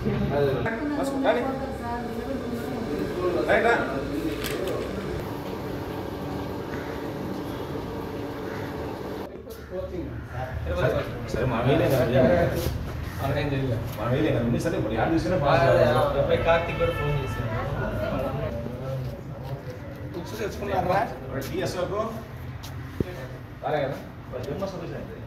సరే మా వేలే కదా ఆన్లైన్ జరిగా మా వేలే కదా ఉంది సరే మరి యాడ్ తీసుకునే పాస్ అబ్బాయి కార్తీక్ కూడా ఫోన్ చేశాను బుక్స్ తెచ్చుకున్నారా టీఎస్ఓకు రాలే కదా జన్మ సర్వీస్ అయితే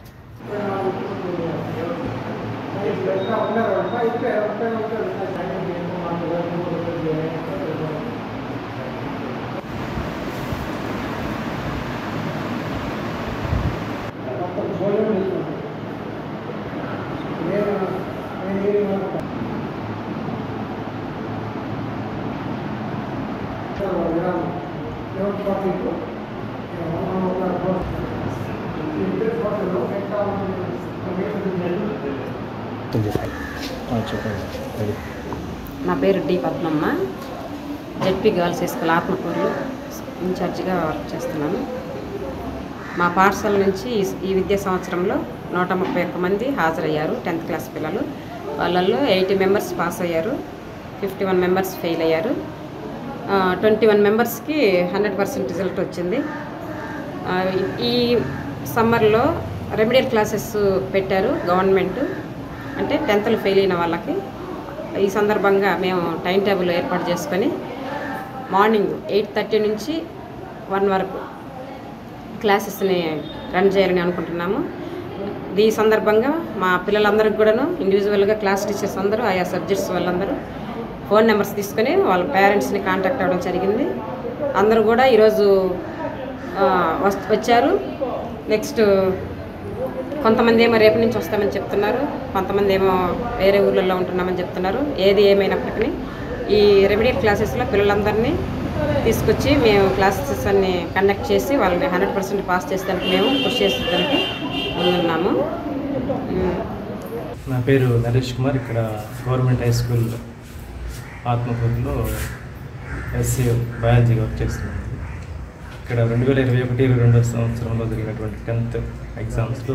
నా పేరు D Padmamma ZP girls school ఆత్మకూరులో ఇన్ఛార్జిగా వర్క్ చేస్తున్నాను మా పాఠశాల నుంచి ఈ- ఈ విద్యా సంవత్సరంలో నూట ముప్పై ఒక్క మంది హాజరయ్యారు టెన్త్ క్లాస్ పిల్లలు వాళ్ళల్లో ఎయిటీ మెంబర్స్ పాస్ అయ్యారు ఫిఫ్టీ వన్ మెంబర్స్ ఫెయిల్ అయ్యారు ట్వంటీ వన్ మెంబర్స్కి హండ్రెడ్ పర్సెంట్ రిజల్ట్ వచ్చింది ఆ, ఈ సమ్మర్లో రెమిడియల్ క్లాసెస్ పెట్టారు గవర్నమెంట్ అంటే టెన్త్లు ఫెయిల్ అయిన వాళ్ళకి ఈ సందర్భంగా మేము టైం టేబుల్ ఏర్పాటు చేసుకొని మార్నింగ్ ఎయిట్ థర్టీ నుంచి వన్ వరకు క్లాసెస్ని రన్ చేయాలని అనుకుంటున్నాము ఈ సందర్భంగా మా పిల్లలందరికీ కూడాను ఇండివిజువల్గా క్లాస్ టీచర్స్ అందరూ ఆయా సబ్జెక్ట్స్ వాళ్ళందరూ ఫోన్ నెంబర్స్ తీసుకొని వాళ్ళ పేరెంట్స్ని కాంటాక్ట్ అవ్వడం జరిగింది అందరూ కూడా ఈరోజు ఆ, వస్- వచ్చారు నెక్స్ట్ కొంతమంది ఏమో రేపు నుంచి వస్తామని చెప్తున్నారు కొంతమంది ఏమో వేరే ఊర్లలో ఉంటున్నామని చెప్తున్నారు ఏది ఏమైనప్పటికీ ఈ రెమిడియల్ క్లాసెస్లో పిల్లలందరినీ తీసుకొచ్చి మేము క్లాసెస్ అన్ని కండక్ట్ చేసి వాళ్ళని హండ్రెడ్ పర్సెంట్ పాస్ చేసేదానికి మేము కృషి చేసేదానికి ముందున్నాము ఉమ్, నా పేరు నరేష్ కుమార్ ఇక్కడ గవర్నమెంట్ హై స్కూల్ ఆత్మకూరులో ఎస్సీ బయాలజీ వర్క్ చేస్తున్నాను ఇక్కడ రెండు వేల ఇరవై ఒకటి ఇరవై రెండో సంవత్సరంలో జరిగినటువంటి టెన్త్ ఎగ్జామ్స్లో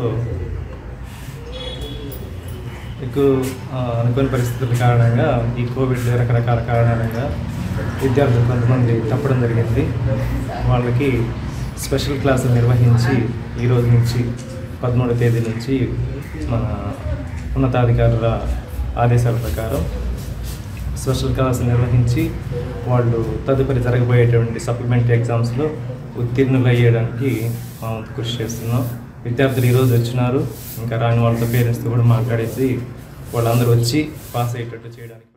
ఎక్కువ ఆ, అనుకోని పరిస్థితుల కారణంగా ఈ కోవిడ్ రకరకాల కారణాలుగా విద్యార్థులు కొంతమంది తప్పడం జరిగింది వాళ్ళకి స్పెషల్ క్లాసులు నిర్వహించి ఈ రోజు నుంచి పదమూడవ తేదీ నుంచి మన ఉన్నతాధికారుల ఆదేశాల ప్రకారం స్పెషల్ క్లాసులు నిర్వహించి వాళ్ళు తదుపరి జరగబోయేటువంటి సప్లిమెంటరీ ఎగ్జామ్స్లో ఉత్తీర్ణులు అయ్యడానికి మా వంతు కృషి చేస్తున్నాం విద్యార్థులు ఈరోజు వచ్చినారు ఇంకా రాని వాళ్ళతో పేరెంట్స్తో కూడా మాట్లాడేసి వాళ్ళందరూ వచ్చి పాస్ అయ్యేటట్టు చేయడానికి